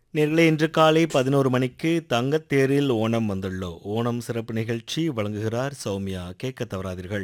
நேர்களே இன்று காலை பதினோரு மணிக்கு தங்கத்தேரில் ஓணம் வந்துள்ளோ ஓணம் சிறப்பு நிகழ்ச்சி வழங்குகிறார் சௌமியா கேட்க தவறாதீர்கள்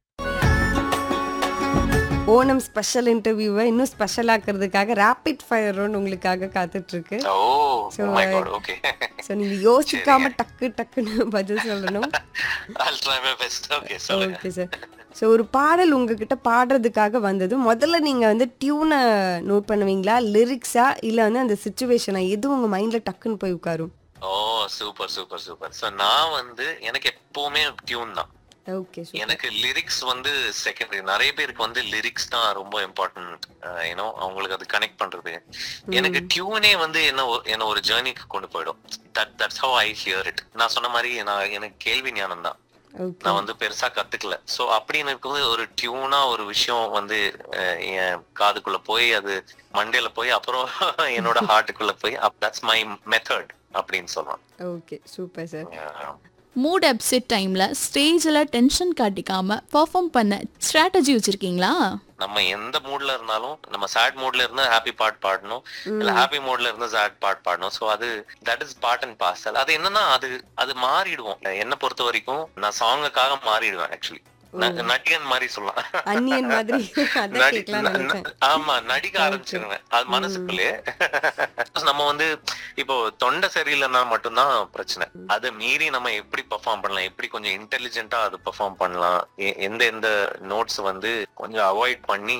ஓணம் ஸ்பெஷல் இன்டர்வியூவை இன்னும் ஸ்பெஷல் ஆக்குறதுக்காக ரேபிட் ஃபயர் ரவுண்ட் உங்களுக்காக காத்துட்டு இருக்கு oh So, my god okay so நீங்க யோசிக்காம டக்கு டக்குன்னு பதில் சொல்லணும் I'll try my best okay சொல்லுங்க ஓகே சார் ஸோ ஒரு பாடல் உங்ககிட்ட பாடுறதுக்காக வந்தது முதல்ல நீங்க வந்து டியூனை நோட் பண்ணுவீங்களா லிரிக்ஸா இல்ல வந்து அந்த சுச்சுவேஷனா எது உங்க மைண்ட்ல டக்குன்னு போய் உட்காரும் ஓ சூப்பர் சூப்பர் சூப்பர் சோ நான் வந்து எனக்கு எப்பவுமே டியூன் தான் ஓகே எனக்கு லிரிக்ஸ் வந்து செகண்டரி நிறைய பேருக்கு வந்து லிரிக்ஸ் தான் ரொம்ப இம்பார்ட்டன்ட் ஏன்னோ அவங்களுக்கு அது கனெக்ட் பண்றது எனக்கு டியூனே வந்து என்ன ஒரு- என்ன ஒரு ஜேர்னிக்கு கொண்டு போயிடும் that that's how I hear it நான் சொன்ன மாதிரி நான் எனக்கு கேள்வி ஞானம் தான் ஓகே நான் வந்து பெருசா கத்துக்கல சோ அப்படின்னு இருக்கும்போது ஒரு டியூனா ஒரு விஷயம் வந்து அஹ், என் காதுக்குள்ள போய் அது மண்டையில போய் அப்புறம் என்னோட ஹார்ட்டுக்குள்ள போய் தட்ஸ் மை மெத்தட் அப்படின்னு சொல்லலாம் okay super sir Yeah. Mood upset டைம்ல ஸ்டேஜ்ல டென்ஷன் காட்டிக்காம பெர்ஃபார்ம் பண்ண ஸ்ட்ராட்டஜி வச்சிருக்கீங்களா நம்ம எந்த மூட்ல இருந்தாலும் நம்ம சேட் மூட்ல இருந்தா ஹாப்பி பாட் பாடணும் இல்ல ஹாப்பி மூட்ல இருந்தா சேட் பாட் பாடணும் சோ அது that is part and parcel அது என்னன்னா அது அது மாறிடுவோம் என்ன பொறுத்த வரைக்கும் நான் சாங்குக்காக மாறிடுவேன் ஆக்சுவலி நடிகன் மாதிரி சொல்லலாம் அன்னியன் மாதிரி அதான் நடி- கேட்கலாம் ந- நினைச்சேன் ந- ஆமா நடிக்க ஆரம்பிச்சிருவேன் அது மனசுக்குள்ளே நம்ம வந்து இப்போ தொண்டை சரியில்லைன்னா மட்டும்தான் பிரச்சனை அதை மீறி நம்ம எப்படி பெர்ஃபார்ம் பண்ணலாம் எப்படி கொஞ்சம் இன்டெலிஜென்ட்டா அது பெர்ஃபார்ம் பண்ணலாம் எ- எந்த எந்த நோட்ஸ் வந்து கொஞ்சம் அவாய்ட் பண்ணி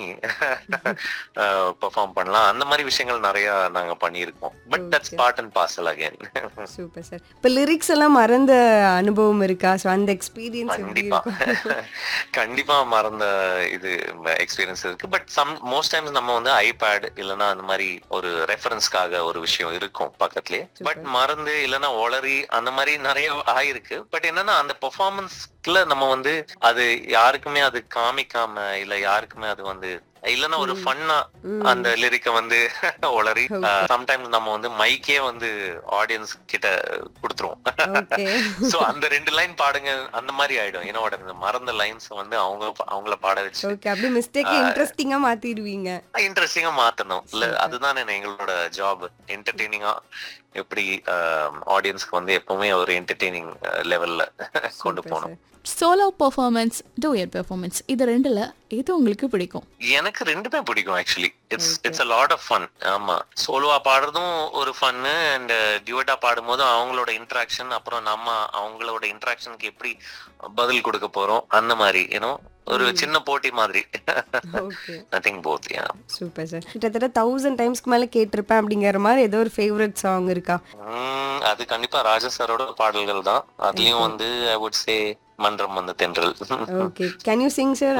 பெர்ஃபார்ம் பண்ணலாம் அந்த மாதிரி விஷயங்கள் நிறைய நாங்க பண்ணியிருக்கோம் but that's part and parcel again super sir இப்போ லிரிக்ஸ் எல்லாம் மறந்த அனுபவம் இருக்கா ஸோ அந்த எக்ஸ்பீரியன்ஸ் எப்படி கண்டிப்பா இருக்கும் கண்டிப்பா மறந்த இது எக்ஸ்பீரியன்ஸ் இருக்கு பட் சம் மோஸ்ட் டைம்ஸ் நம்ம வந்து ஐபேட் இல்லனா அந்த மாதிரி ஒரு ரெஃபரன்ஸ்க்காக ஒரு விஷயம் இருக்கும் பக்கத்துலயே பட் மறந்து இல்லனா ஒளறி அந்த மாதிரி நிறைய ஆயிருக்கு பட் என்னன்னா அந்த பெர்ஃபார்மன்ஸ்ல நம்ம வந்து அது யாருக்குமே அது காமிக்காம இல்ல யாருக்குமே அது வந்து இல்லனா ஒரு ஃபன்னா அந்த லிரிக்க வந்து ஒளரி சம்டைம்ஸ் நம்ம வந்து மைக்கே வந்து ஆடியன்ஸ் கிட்ட கொடுத்துருவோம் ஓகே சோ அந்த ரெண்டு லைன் பாடுங்க அந்த மாதிரி ஆயிடும் என்னோட இந்த மறந்த லைன்ஸ் வந்து அவங்க அவங்கள பாட வச்சு ஓகே அப்படி மிஸ்டேக் இன்ட்ரெஸ்டிங்கா மாத்திடுவீங்க இன்ட்ரெஸ்டிங்கா மாத்தணும் இல்ல அதுதான் எங்களோட ஜாப் என்டர்டெய்னிங்கா எப்படி ஆடியன்ஸ்க்கு வந்து எப்பவுமே ஒரு என்டர்டெய்னிங் லெவல்ல கொண்டு போகணும் சோலோ பெர்ஃபார்மன்ஸ் டூயட் பெர்ஃபார்மன்ஸ் இது ரெண்டுல எது உங்களுக்கு பிடிக்கும் எனக்கு ரெண்டுமே பிடிக்கும் actually it's it's a lot of fun ஆமா சோலோவா பாடுறதும் ஒரு ஃபன்னு அண்ட் டியூட்டா பாடும்போது அவங்களோட இன்ட்ராக்ஷன் அப்புறம் நம்ம அவங்களோட இன்ட்ராக்ஷனுக்கு எப்படி பதில் கொடுக்க போறோம் அந்த மாதிரி ஏன்னோ ஒரு சின்ன போட்டி மாதிரி okay nothing both yeah super sir கிட்டத்தட்ட தௌசண்ட் டைம்ஸ்க்கு மேல கேட்டிருப்பேன் அப்படிங்கிற மாதிரி ஏதோ ஒரு ஃபேவரட் சாங் இருக்கா அது கண்டிப்பா ராஜா சாரோட பாடல்கள் தான் அதுலயும் வந்து ஐ வுட் சே மன்றம் வந்து தென்றல் okay can you sing sir